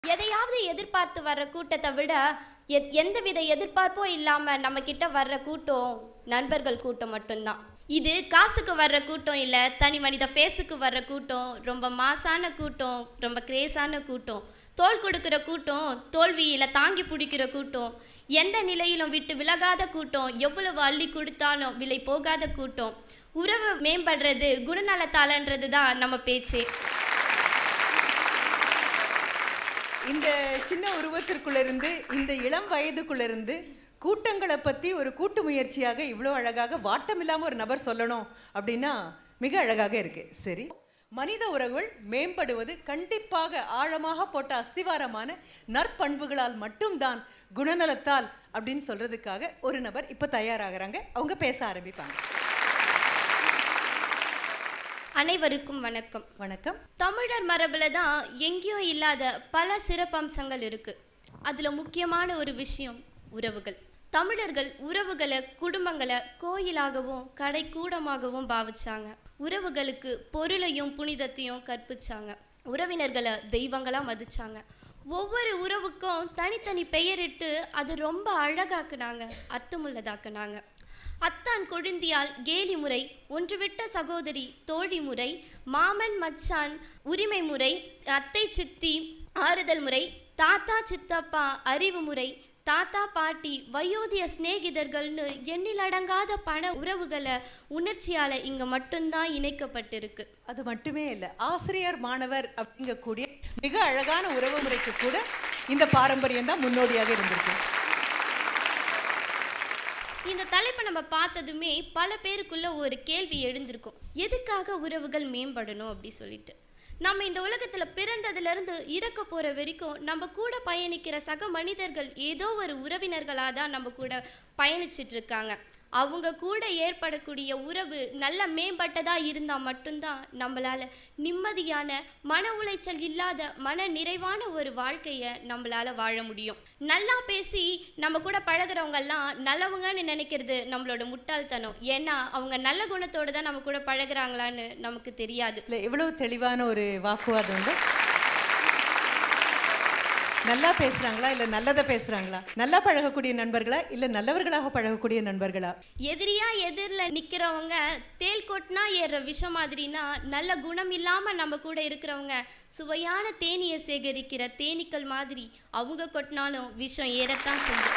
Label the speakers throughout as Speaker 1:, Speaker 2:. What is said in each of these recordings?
Speaker 1: எதையாவது எதிர்பார்த்து வர்ற கூட்டத்தை விட எத்- எந்தவித எதிர்பார்ப்பும் இல்லாம நம்ம கிட்ட வர்ற கூட்டம் நண்பர்கள் கூட்டம் மட்டும்தான் இது காசுக்கு வர்ற கூட்டம் இல்ல தனி மனித ஃபேஸுக்கு வர்ற கூட்டம் ரொம்ப மாசான கூட்டம் ரொம்ப கிரேஸான கூட்டம் தோல் கொடுக்கிற கூட்டம் தோல்வியில தாங்கி பிடிக்கிற கூட்டம் எந்த நிலையிலும் விட்டு விலகாத கூட்டம் எவ்வளவு அள்ளி கொடுத்தாலும் விலை போகாத கூட்டம் உறவு மேம்படுறது குணநலத்தாலன்றது தான் நம்ம பேச்சே
Speaker 2: இந்த சின்ன உருவத்திற்குள்ள இருந்து இந்த இளம் வயதுக்குள்ள இருந்து கூட்டங்களை பத்தி ஒரு கூட்டு முயற்சியாக இவ்வளோ அழகாக வாட்டமில்லாம ஒரு நபர் சொல்லணும் அப்படின்னா மிக அழகாக இருக்கு சரி மனித உறவுகள் மேம்படுவது கண்டிப்பாக ஆழமாக போட்ட அஸ்திவாரமான நற்பண்புகளால் மட்டும்தான் குணநலத்தால் அப்படின்னு சொல்றதுக்காக ஒரு நபர் இப்ப தயாராகிறாங்க அவங்க பேச ஆரம்பிப்பாங்க
Speaker 1: அனைவருக்கும் வணக்கம்
Speaker 2: வணக்கம்
Speaker 1: தமிழர் மரபுல தான் எங்கேயும் இல்லாத பல சிறப்பம்சங்கள் இருக்கு அதுல முக்கியமான ஒரு விஷயம் உறவுகள் தமிழர்கள் உறவுகளை குடும்பங்களை கோயிலாகவும் கடைக்கூடமாகவும் பாவிச்சாங்க உறவுகளுக்கு பொருளையும் புனிதத்தையும் கற்பிச்சாங்க உறவினர்களை தெய்வங்களா மதிச்சாங்க ஒவ்வொரு உறவுக்கும் தனித்தனி பெயரிட்டு அது ரொம்ப அழகாக்குனாங்க அர்த்தமுள்ளதாக்குனாங்க அத்தான் கொழுந்தியால் கேலி முறை ஒன்றுவிட்ட சகோதரி தோழி முறை மாமன் மச்சான் உரிமை முறை அத்தை சித்தி ஆறுதல் முறை தாத்தா சித்தப்பா அறிவு முறை தாத்தா பாட்டி வயோதிய சிநேகிதர்கள்னு எண்ணிலடங்காத பண உறவுகளை உணர்ச்சியால இங்க மட்டும்தான் இணைக்கப்பட்டிருக்கு
Speaker 2: அது மட்டுமே இல்லை ஆசிரியர் மாணவர் அப்படிங்கக்கூடிய மிக அழகான உறவு முறைக்கு கூட இந்த பாரம்பரியம் தான் முன்னோடியாக இருந்திருக்கு
Speaker 1: இந்த தலைப்பை நம்ம பார்த்ததுமே பல பேருக்குள்ள ஒரு கேள்வி எழுந்திருக்கும் எதுக்காக உறவுகள் மேம்படணும் அப்படி சொல்லிட்டு நம்ம இந்த உலகத்துல பிறந்ததுல இருந்து இறக்க போற வரைக்கும் நம்ம கூட பயணிக்கிற சக மனிதர்கள் ஏதோ ஒரு உறவினர்களாக தான் நம்ம கூட பயணிச்சிட்டு இருக்காங்க அவங்க கூட ஏற்படக்கூடிய உறவு நல்ல மேம்பட்டதா இருந்தா மட்டும்தான் நம்மளால நிம்மதியான மன உளைச்சல் இல்லாத மன நிறைவான ஒரு வாழ்க்கையை நம்மளால வாழ முடியும் நல்லா பேசி நம்ம கூட பழகுறவங்க எல்லாம் நல்லவங்கன்னு நினைக்கிறது நம்மளோட முட்டாள்தனம் ஏன்னா அவங்க நல்ல குணத்தோட தான் நம்ம கூட பழகுறாங்களான்னு நமக்கு தெரியாது
Speaker 2: இல்லை எவ்வளவு தெளிவான ஒரு வாக்குவாதம் உண்டு நல்லா பேசுறாங்களா இல்ல நல்லதை பேசுறாங்களா நல்லா பழகக்கூடிய நண்பர்களா இல்ல நல்லவர்களாக பழகக்கூடிய நண்பர்களா
Speaker 1: எதிரியா எதிரில் நிக்கிறவங்க தேள் கொட்டினா ஏறுற விஷம் மாதிரினா நல்ல குணம் இல்லாம நம்ம கூட இருக்கிறவங்க சுவையான தேனியை சேகரிக்கிற தேனீக்கள் மாதிரி அவங்க கொட்டினாலும் விஷம் ஏறத்தான் செய்யும்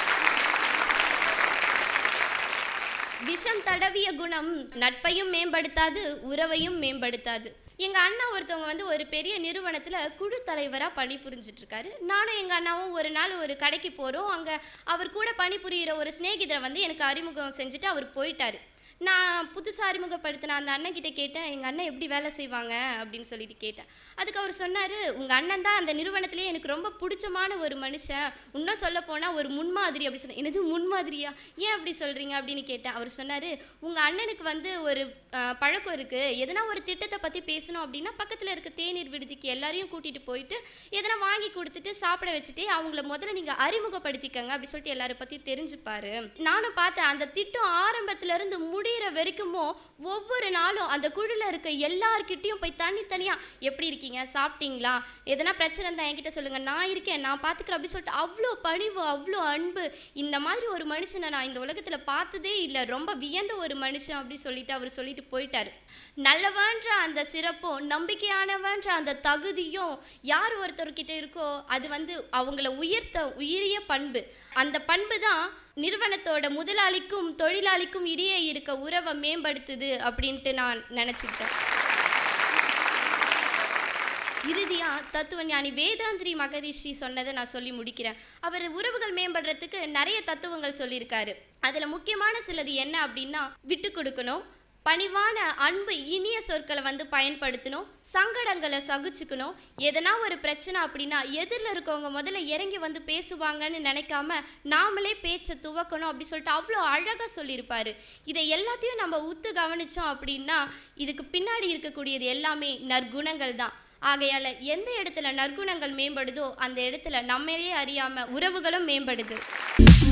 Speaker 1: விஷம் தடவிய குணம் நட்பையும் மேம்படுத்தாது உறவையும் மேம்படுத்தாது எங்க அண்ணா ஒருத்தவங்க வந்து ஒரு பெரிய நிறுவனத்துல குழு தலைவரா பணிபுரிஞ்சிட்டு இருக்காரு நானும் எங்க அண்ணாவும் ஒரு நாள் ஒரு கடைக்கு போறோம் அங்க அவர் கூட பணிபுரியிற ஒரு சிநேகிதரை வந்து எனக்கு அறிமுகம் செஞ்சுட்டு அவர் போயிட்டாரு நான் புதுசாக அறிமுகப்படுத்தின அந்த அண்ணன் கிட்ட கேட்டேன் எங்கள் அண்ணன் எப்படி வேலை செய்வாங்க அப்படின்னு சொல்லிட்டு கேட்டேன் அதுக்கு அவர் சொன்னார் உங்கள் அண்ணன் தான் அந்த நிறுவனத்திலே எனக்கு ரொம்ப பிடிச்சமான ஒரு மனுஷன் இன்னும் சொல்ல போனால் ஒரு முன்மாதிரி அப்படி சொன்னேன் என்னது முன்மாதிரியா ஏன் அப்படி சொல்கிறீங்க அப்படின்னு கேட்டேன் அவர் சொன்னார் உங்கள் அண்ணனுக்கு வந்து ஒரு அஹ், பழக்கம் இருக்குது எதனா ஒரு திட்டத்தை பற்றி பேசணும் அப்படின்னா பக்கத்தில் இருக்க தேநீர் விடுதிக்கு எல்லாரையும் கூட்டிகிட்டு போயிட்டு எதனா வாங்கி கொடுத்துட்டு சாப்பிட வச்சுட்டு அவங்கள முதல்ல நீங்கள் அறிமுகப்படுத்திக்கங்க அப்படி சொல்லிட்டு எல்லாரை பற்றி தெரிஞ்சுப்பாரு நானும் பார்த்தேன் அந்த திட்டம் ஆரம்பத்துல இருந்து முடியிற வரைக்குமோ ஒவ்வொரு நாளும் அந்த குழுல இருக்க எல்லார்கிட்டயும் போய் தனித்தனியா எப்படி இருக்கீங்க சாப்பிட்டீங்களா எதனா பிரச்சனை இருந்தால் என்கிட்ட சொல்லுங்க நான் இருக்கேன் நான் பார்த்துக்கிறேன் அப்படி சொல்லிட்டு அவ்வளோ பணிவு அவ்வளோ அன்பு இந்த மாதிரி ஒரு மனுஷனை நான் இந்த உலகத்துல பார்த்ததே இல்லை ரொம்ப வியந்த ஒரு மனுஷன் அப்படி சொல்லிட்டு அவர் சொல்லிட்டு போயிட்டாரு நல்லவன்ற அந்த சிறப்பும் நம்பிக்கையானவன்ற அந்த தகுதியும் யார் ஒருத்தர்கிட்ட இருக்கோ அது வந்து அவங்கள உயர்த்த உயரிய பண்பு அந்த பண்பு தான் நிறுவனத்தோட முதலாளிக்கும் தொழிலாளிக்கும் இடையே இருக்க உறவை மேம்படுத்துது அப்படின்ட்டு நான் நினச்சிக்கிட்டேன் இறுதியா தத்துவ ஞானி வேதாந்திரி மகரிஷி சொன்னதை நான் சொல்லி முடிக்கிறேன் அவர் உறவுகள் மேம்படுறதுக்கு நிறைய தத்துவங்கள் சொல்லியிருக்காரு அதுல முக்கியமான சிலது என்ன அப்படின்னா விட்டு கொடுக்கணும் பணிவான அன்பு இனிய சொற்களை வந்து பயன்படுத்தணும் சங்கடங்களை சகிச்சுக்கணும் எதனா ஒரு பிரச்சனை அப்படின்னா எதிரில் இருக்கவங்க முதல்ல இறங்கி வந்து பேசுவாங்கன்னு நினைக்காம நாமளே பேச்சை துவக்கணும் அப்படி சொல்லிட்டு அவ்வளோ அழகாக சொல்லியிருப்பாரு இதை எல்லாத்தையும் நம்ம உத்து கவனிச்சோம் அப்படின்னா இதுக்கு பின்னாடி இருக்கக்கூடியது எல்லாமே நற்குணங்கள் தான் ஆகையால எந்த இடத்துல நற்குணங்கள் மேம்படுதோ அந்த இடத்துல நம்மளையே அறியாம உறவுகளும் மேம்படுது